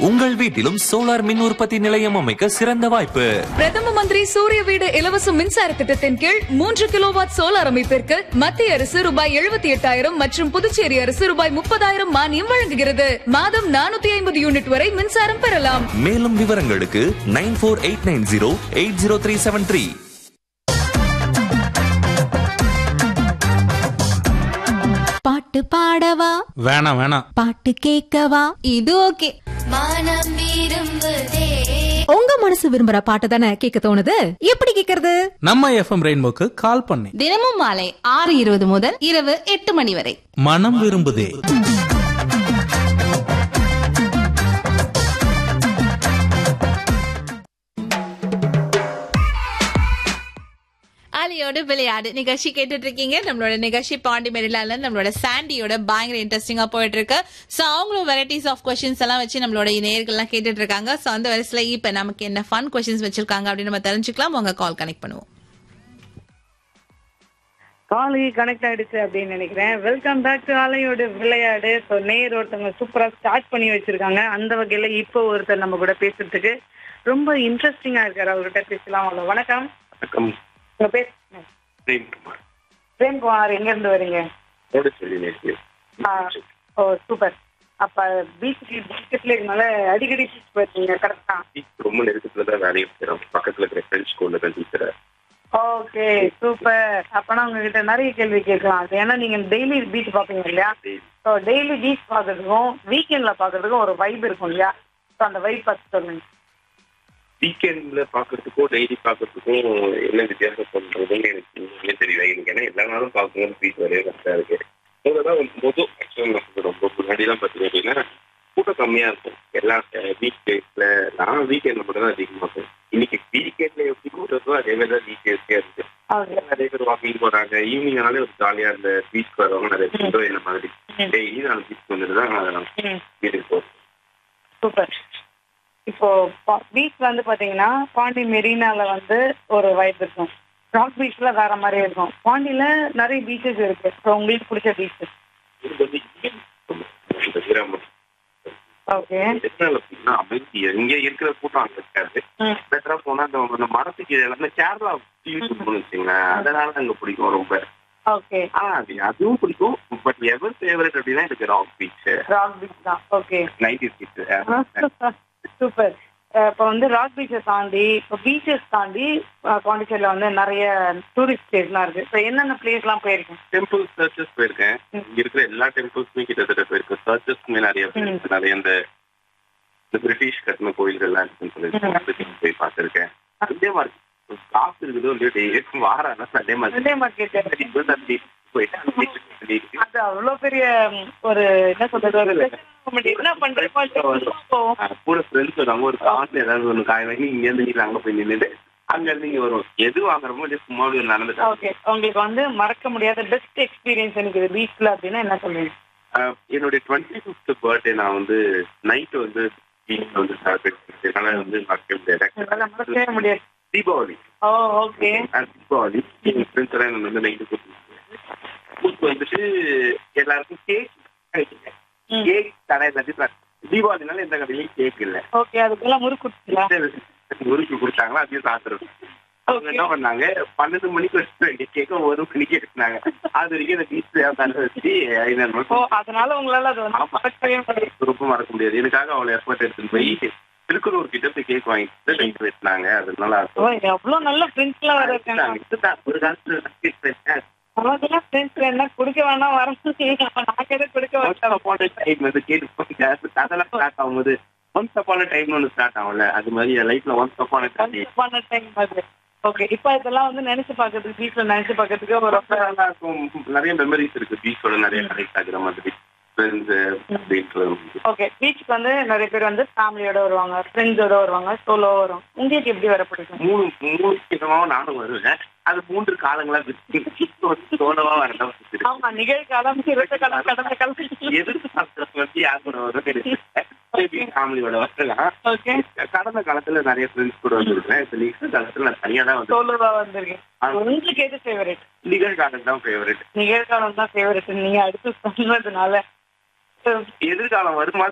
உங்கள் வீட்டிலும் சோலார் மின் உற்பத்தி நிலையம் அமைக்க சிறந்த வாய்ப்பு பிரதம மந்திரி சூரிய வீடு இலவச மின்சார திட்டத்தின் கீழ் மூன்று கிலோவாட் சோலார் அமைப்பிற்கு மத்திய அரசு ரூபாய் எழுபத்தி எட்டாயிரம் மற்றும் புதுச்சேரி அரசு ரூபாய் முப்பதாயிரம் மானியம் வழங்குகிறது மாதம் நானூத்தி ஐம்பது யூனிட் வரை மின்சாரம் பெறலாம் மேலும் விவரங்களுக்கு nine four eight nine zero eight zero three seven three பாட்டு பாடவா வேணாம் வேணாம் பாட்டு கேட்கவா இது ஓகே மனம் விரும்புதே உங்க மனசு விரும்புற பாட்டு தானே கேட்க தோணுது எப்படி கேக்குறது நம்ம எஃப்எம் ரெயின்போக்கு கால் பண்ணி தினமும் மாலை ஆறு இருபது முதல் இரவு எட்டு மணி வரை மனம் விரும்புதே அலியோட விளையாடு நிகழ்ச்சி கேட்டுட்டு இருக்கீங்க நம்மளோட நிகழ்ச்சி பாண்டி மெரிலால நம்மளோட சாண்டியோட பயங்கர இன்ட்ரெஸ்டிங்கா போயிட்டு இருக்கு சோ அவங்களும் வெரைட்டிஸ் ஆஃப் கொஸ்டின்ஸ் எல்லாம் வச்சு நம்மளோட நேயர்கள் எல்லாம் கேட்டுட்டு இருக்காங்க சோ அந்த வரிசையில இப்ப நமக்கு என்ன ஃபன் கொஸ்டின்ஸ் வச்சிருக்காங்க அப்படின்னு நம்ம தெரிஞ்சுக்கலாம் உங்க கால் கனெக்ட் பண்ணுவோம் காலுக்கு கனெக்ட் ஆயிடுச்சு அப்படின்னு நினைக்கிறேன் வெல்கம் பேக் டு ஆலையோட விளையாடு ஸோ நேர் ஒருத்தவங்க சூப்பரா ஸ்டார்ட் பண்ணி வச்சிருக்காங்க அந்த வகையில இப்போ ஒருத்தர் நம்ம கூட பேசுறதுக்கு ரொம்ப இன்ட்ரெஸ்டிங்கா இருக்காரு அவர்கிட்ட பேசலாம் அவ்வளோ வணக்கம் வணக்கம் உங்க பேர் என்ன? பிரேம்குமார் பிரேம்குமார் எங்க இருந்து வரீங்க ஓட சொல்லி நேற்று ஆ, ஓ சூப்பர் அப்ப பீச்சுக்கு பீச்சத்துல இருக்கனால அடிக்கடி பீச் போயிருக்கீங்க கரெக்டா ரொம்ப நெருக்கத்துல தான் வேலையை செய்யறோம் பக்கத்துல இருக்கிற ஃப்ரெண்ட்ஸ் ஸ்கூல்ல தான் டீச்சர் ஓகே சூப்பர் அப்பனா உங்ககிட்ட நிறைய கேள்வி கேட்கலாம் அது ஏன்னா நீங்க டெய்லி பீச் பாப்பீங்க இல்லையா ஸோ டெய்லி பீச் பார்க்கறதுக்கும் வீக்கெண்ட்ல பார்க்கறதுக்கும் ஒரு வைப் இருக்கும் இல்லையா ஸோ அந்த வைப் பார்த்து சொல்லுங்க வீக்கெண்ட்ல பாக்குறதுக்கும் டெய்லி பாக்குறதுக்கும் என்ன வித்தியாசம் பண்றதுன்னு எனக்கு இன்னுமே தெரியல எனக்கு ஏன்னா எல்லா நாளும் பார்க்கும்போது பீச் வரவே கரெக்டா இருக்கு முதல்ல பொது ஆக்சுவலாக ரொம்ப முன்னாடி தான் பார்த்தீங்க அப்படின்னா கூட்டம் கம்மியா இருக்கும் எல்லா வீக் டேஸ்ல நான் வீக்கெண்ட்ல மட்டும் தான் அதிகமாக இருக்கும் இன்னைக்கு வீக்கெண்ட்ல எப்படி கூட்டம் இருக்கோ அதே மாதிரி தான் வீக் டேஸ்க்கே இருக்கு ஓகே நிறைய பேர் வாக்கிங் போறாங்க ஈவினிங் ஆனாலே ஒரு ஜாலியா இந்த பீச் வரவங்க நிறைய பேர் இந்த மாதிரி டெய்லி நான் பீச் வந்துட்டு தான் ம் வீட்டுக்கு போறேன் சூப்பர் இப்போ பீச் வந்து பாத்தீங்கன்னா பாண்டி மெரினால வந்து ஒரு வைப் இருக்கும் ராக் பீச்ல வேற மாதிரி இருக்கும் பாண்டியில நிறைய பீச்சஸ் இருக்கு ஸோ உங்களுக்கு பிடிச்ச பீச் இது வந்து இந்த கிராமம் ஓகே எதனால அப்படின்னா அமைதி இங்க இருக்கிற கூட்டம் அங்க இருக்காது ம். பெட்டரா போனா அந்த அந்த மரத்துக்கு கீழே அந்த கேரளா ஃபீல் பண்ணு வச்சுங்களேன் அதனால அங்க பிடிக்கும் ரொம்ப ஓகே ஆ அது அதுவும் பிடிக்கும் பட் எவர் ஃபேவரட் அப்படின்னா எனக்கு ராக் பீச் ராக் பீச் தான் ஓகே நைன்டி பீச் சூப்பர் இப்போ வந்து ராக் பீச்சை தாண்டி இப்போ பீச்சஸ் தாண்டி அஹ், பாண்டிச்சேரியில வந்து நிறைய டூரிஸ்ட் பிளேஸ்லாம் இருக்கு ஸோ என்னென்ன பிளேஸ்லாம் போயிருக்கேன் டெம்பிள் சர்ச்சஸ் போயிருக்கேன் இங்க இருக்கிற எல்லா டெம்பிள்ஸுமே கிட்டத்தட்ட போயிருக்கேன் சர்ச்சஸ்மே நிறைய போயிருக்கேன் நிறைய இந்த இந்த பிரிட்டிஷ் கட்டின கோயில்கள் எல்லாம் இருக்குன்னு சொல்லியிருக்கேன் அதுக்கு போய் பார்த்திருக்கேன் அதே மாதிரி காசு இருக்குதோ இல்லையோ டெய்லி வாரம் அதே மாதிரி சண்டே மார்க்கெட் போயிட்டு அது அவ்வளவு பெரிய ம், ஒரு என்ன சொல்றது ஒரு நம்ம என்ன பண்றோமோ போவோம் கூட ஃப்ரெண்ட்ஸ் வராங்க ஒரு காசு ஏதாவது ஒன்று காய் வாங்கி இங்க இருந்து நீங்க அங்க போய் நின்றுட்டு அங்க இருந்து இங்க வரும் எது வாங்குறோமோ just சும்மா அப்படியே நடந்துட்டு ஓகே உங்களுக்கு வந்து மறக்க முடியாத பெஸ்ட் எக்ஸ்பீரியன்ஸ் எனக்கு பீச்ல அப்படின்னா என்ன சொல்லுவீங்க ஆஹ் என்னுடைய டுவெண்ட்டி ஃபிஃப்த் பர்த்டே நான் வந்து நைட் வந்து பீச் வந்து செலிப்ரேட் பண்ணேன் வந்து மறக்க முடியாது என்னால மறக்கவே முடியாது Deepavali oh okay ah Deepavali எங்க ஃப்ரெண்ட்ஸ் எல்லாம் என்ன வந்து நைட்டு கூட்டு கூட்டு வந்துட்டு எல்லாருக்கும் கேக் கேக் கடை எல்லாத்தையும் தீபாவளினால எந்த கடையிலையும் கேக் இல்லை ஓகே அதுக்குள்ள முறுக்கு கொடுத்தீங்களா முறுக்கு கொடுத்தாங்களா அதையும் சாப்பிடுறோம் அவங்க என்ன பண்ணாங்க பன்னெண்டு மணிக்கு வச்சு வேண்டிய கேட்க ஒரு மணிக்கு எடுத்தாங்க அது வரைக்கும் இந்த பீச் உட்காந்து வச்சு ஐநூறு ஓ மணி அதனால உங்களால அது வந்து ஆமா. மறக்கவே முடியாது ரொம்ப மறக்க முடியாது எனக்காக அவளை எஃபர்ட் எடுத்துட்டு போய் திருக்குறூர் கிட்ட போய் கேக் வாங்கிட்டு கைட்டு வெட்டினாங்க அது நல்லா ஓ இருக்கும் எவ்வளவு நல்ல ஃப்ரெண்ட்ஸ் எல்லாம் வர இருக்காங்க இதுதான் ஒரு காலத்துல நமக்கெல்லாம் ஃப்ரெண்ட்ஸ் என்ன கொடுக்க வேணாம் வர நாங்க எதுவும் கொடுக்க வேண்டாம் டைம் வந்து கேட்டு அதெல்லாம் ஸ்டார்ட் ஆகும்போது ஒன்ஸ் அப்பான டைம்னு ஒன்று ஸ்டார்ட் ஆகும்ல அது மாதிரி என் லைஃப்ல ஒன்ஸ் அப்பான டைம் பண்ண டைம் அது ஓகே இப்போ இதெல்லாம் வந்து நினைச்சு பார்க்கிறதுக்கு பீச்ல நினைச்சு பார்க்கிறதுக்கு ஒரு ரொம்ப நல்லா இருக்கும் நிறைய மெமரிஸ் இருக்கு பீச்சோட நிறைய கனெக்ட் ஆகுற மாதிரி ஃப்ரெண்ட்ஸ் அப்படின்றது ஓகே பீச்சுக்கு வந்து நிறைய பேர் வந்து ஃபேமிலியோட வருவாங்க ஃப்ரெண்ட்ஸோட வருவாங்க சோலோ வரும் உங்களுக்கு எப்படி வர பிடிக்கும் மூணு மூணு விதமாவும் நானும் வருவேன் அது மூன்று காலங்களா சோழவா வரலாம் ஆமா நிகழ்காலம் சிறந்த காலம் கடந்த காலம் எதிர்பார்க்கறது வந்து யார் கூட வரும் ஃபேமிலியோட வரலாம் ஓகே கடந்த காலத்துல நிறைய ஃப்ரெண்ட்ஸ் கூட வந்துருக்கேன் இப்ப நெக்ஸ்ட் காலத்துல நான் தனியா தான் வந்து சோலோவா வந்திருக்கேன் உங்களுக்கு எது ஃபேவரட் நிகழ்காலம் தான் ஃபேவரட் நிகழ்காலம் தான் ஃபேவரட் நீங்க அடுத்து சொன்னதுனால எதிர்காலம் வருமா